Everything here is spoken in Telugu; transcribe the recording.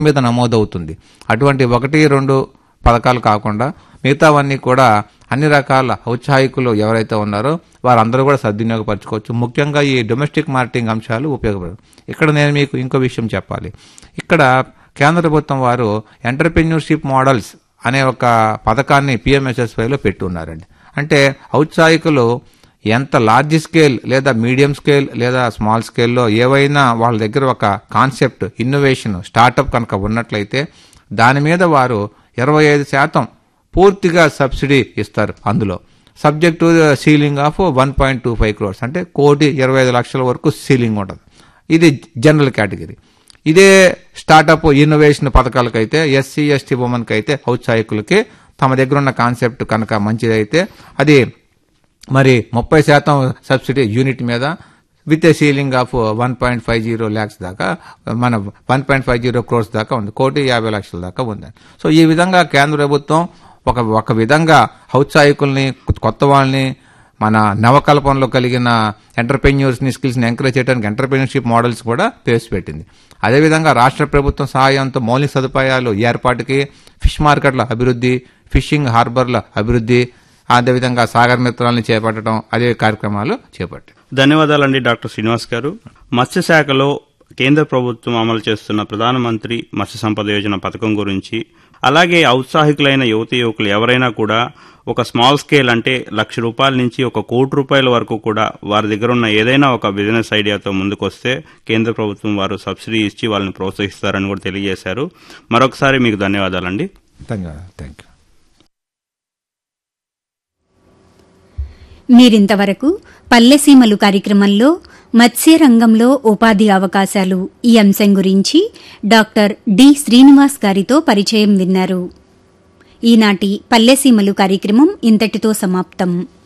మీద నమోదవుతుంది అటువంటి ఒకటి రెండు పథకాలు కాకుండా మిగతావన్నీ కూడా అన్ని రకాల ఔత్సాహికులు ఎవరైతే ఉన్నారో వారందరూ కూడా సద్వినియోగపరచుకోవచ్చు ముఖ్యంగా ఈ డొమెస్టిక్ మార్కెటింగ్ అంశాలు ఉపయోగపడదు ఇక్కడ నేను మీకు ఇంకో విషయం చెప్పాలి ఇక్కడ కేంద్ర ప్రభుత్వం వారు ఎంటర్ప్రెన్యూర్షిప్ మోడల్స్ అనే ఒక పథకాన్ని పిఎంఎస్ఎస్వైలో పెట్టి ఉన్నారండి అంటే ఔత్సాహికులు ఎంత లార్జ్ స్కేల్ లేదా మీడియం స్కేల్ లేదా స్మాల్ స్కేల్లో ఏవైనా వాళ్ళ దగ్గర ఒక కాన్సెప్ట్ ఇన్నోవేషన్ స్టార్టప్ కనుక ఉన్నట్లయితే దాని మీద వారు ఇరవై ఐదు శాతం పూర్తిగా సబ్సిడీ ఇస్తారు అందులో subject to ceiling of one point two five crores అంటే కోటి ఇరవై ఐదు లక్షల వరకు సీలింగ్ ఉంటుంది ఇది జనరల్ కేటగిరీ ఇదే స్టార్టప్ ఇన్నోవేషన్ పథకాలకైతే ఎస్సీ ఎస్టీ ఉమెన్కి అయితే ఔత్సాహికులకి తమ దగ్గర ఉన్న కాన్సెప్ట్ కనుక మంచిదైతే అది మరి ముప్పై శాతం సబ్సిడీ యూనిట్ మీద with a ceiling of one point five zero lakhs దాకా మన one point five zero crores దాకా ఉంది కోటి యాభై లక్షల దాకా ఉంది సో ఈ విధంగా కేంద్ర ప్రభుత్వం ఒక ఒక విధంగా ఔత్సాహికుల్ని కొత్త వాళ్ళని మన నవకల్పనలో కలిగిన ఎంటర్ప్రెన్యూర్స్ని స్కిల్స్ని ఎంకరేజ్ చేయడానికి ఎంటర్ప్రెన్యూర్షిప్ మోడల్స్ కూడా ప్రవేశపెట్టింది అదేవిధంగా రాష్ట్ర ప్రభుత్వం సహాయంతో మౌలిక సదుపాయాలు ఏర్పాటుకి ఫిష్ మార్కెట్ల అభివృద్ధి ఫిషింగ్ హార్బర్ల అభివృద్ధి అదేవిధంగా సాగర్ మిత్రాలను చేపట్టడం అదే కార్యక్రమాలు చేపట్టాయి ధన్యవాదాలండి డాక్టర్ శ్రీనివాస్ గారు మత్స్యశాఖలో కేంద్ర ప్రభుత్వం అమలు చేస్తున్న ప్రధానమంత్రి మత్స్య సంపద యోజన పథకం గురించి అలాగే ఔత్సాహికులైన యువత యువకులు ఎవరైనా కూడా ఒక స్మాల్ స్కేల్ అంటే లక్ష రూపాయల నుంచి ఒక కోటి రూపాయల వరకు కూడా వారి దగ్గర ఉన్న ఏదైనా ఒక బిజినెస్ ఐడియాతో ముందుకొస్తే కేంద్ర ప్రభుత్వం వారు సబ్సిడీ ఇచ్చి వాళ్ళని ప్రోత్సహిస్తారని కూడా తెలియజేశారు మరొకసారి మీకు ధన్యవాదాలండి ధన్యవాదాలు థ్యాంక్ యూ మీరింతవరకు పల్లెసీమలు కార్యక్రమంలో మత్స్య రంగంలో ఉపాధి అవకాశాలు ఈ అంశం గురించి డాక్టర్ డి శ్రీనివాస్ గారితో పరిచయం విన్నారు ఈనాటి పల్లెసీమలు కార్యక్రమం ఇంతటితో సమాప్తం